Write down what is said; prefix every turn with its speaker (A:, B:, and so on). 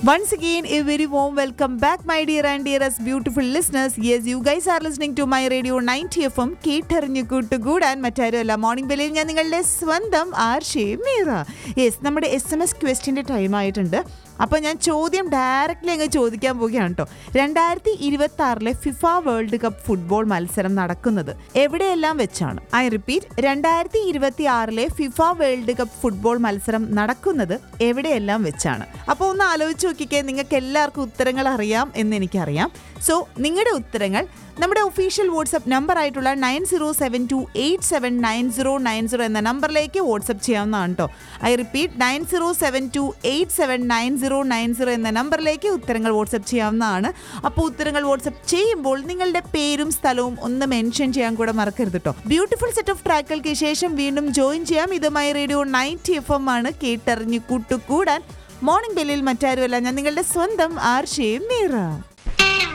A: Once again, a very warm welcome back, my dear and dearest beautiful listeners. Yes, you guys are listening to my radio 90 F M കേട്ടറിഞ്ഞു കൂട്ടുകൂടാൻ മറ്റാരുമല്ല morning ബെല്ലിൽ ഞാൻ നിങ്ങളുടെ സ്വന്തം RJ Meera yes നമ്മുടെ S M S ക്വസ്റ്റിൻ്റെ time ആയിട്ടുണ്ട് അപ്പോൾ ഞാൻ ചോദ്യം ഡയറക്റ്റ്ലി അങ്ങ് ചോദിക്കാൻ പോവുകയാണ് കേട്ടോ രണ്ടായിരത്തി ഇരുപത്തി ആറിലെ ഫിഫ വേൾഡ് കപ്പ് ഫുട്ബോൾ മത്സരം നടക്കുന്നത് എവിടെയെല്ലാം വെച്ചാണ് ഐ റിപ്പീറ്റ് രണ്ടായിരത്തി ഇരുപത്തി ആറിലെ ഫിഫ വേൾഡ് കപ്പ് ഫുട്ബോൾ മത്സരം നടക്കുന്നത് എവിടെയെല്ലാം വെച്ചാണ് അപ്പോൾ ഒന്ന് ആലോചിച്ച് നോക്കിക്കേ നിങ്ങൾക്ക് എല്ലാവർക്കും ഉത്തരങ്ങൾ അറിയാം എന്ന് എനിക്കറിയാം സോ നിങ്ങളുടെ ഉത്തരങ്ങൾ നമ്മുടെ ഒഫീഷ്യൽ വാട്സപ്പ് നമ്പർ ആയിട്ടുള്ള nine zero seven two eight seven nine zero nine zero എന്ന നമ്പറിലേക്ക് വാട്സപ്പ് ചെയ്യാവുന്നതാണ് കേട്ടോ I repeat nine zero seven two eight seven nine zero nine zero എന്ന നമ്പറിലേക്ക് ഉത്തരങ്ങൾ വാട്സപ്പ് ചെയ്യാവുന്നതാണ് അപ്പോൾ ഉത്തരങ്ങൾ വാട്സപ്പ് ചെയ്യുമ്പോൾ നിങ്ങളുടെ പേരും സ്ഥലവും ഒന്ന് മെൻഷൻ ചെയ്യാൻ കൂടെ മറക്കരുത് കേട്ടോ ബ്യൂട്ടിഫുൾ സെറ്റ് ഓഫ് ട്രാക്കുകൾക്ക് ശേഷം വീണ്ടും ജോയിൻ ചെയ്യാം ഇത് my radio ninety F M ആണ് കേട്ടറിഞ്ഞു കൂട്ടുകൂടാൻ മോർണിംഗ് ബെല്ലിൽ മറ്റാരുമല്ല ഞാൻ നിങ്ങളുടെ സ്വന്തം ആർഷേ മീറ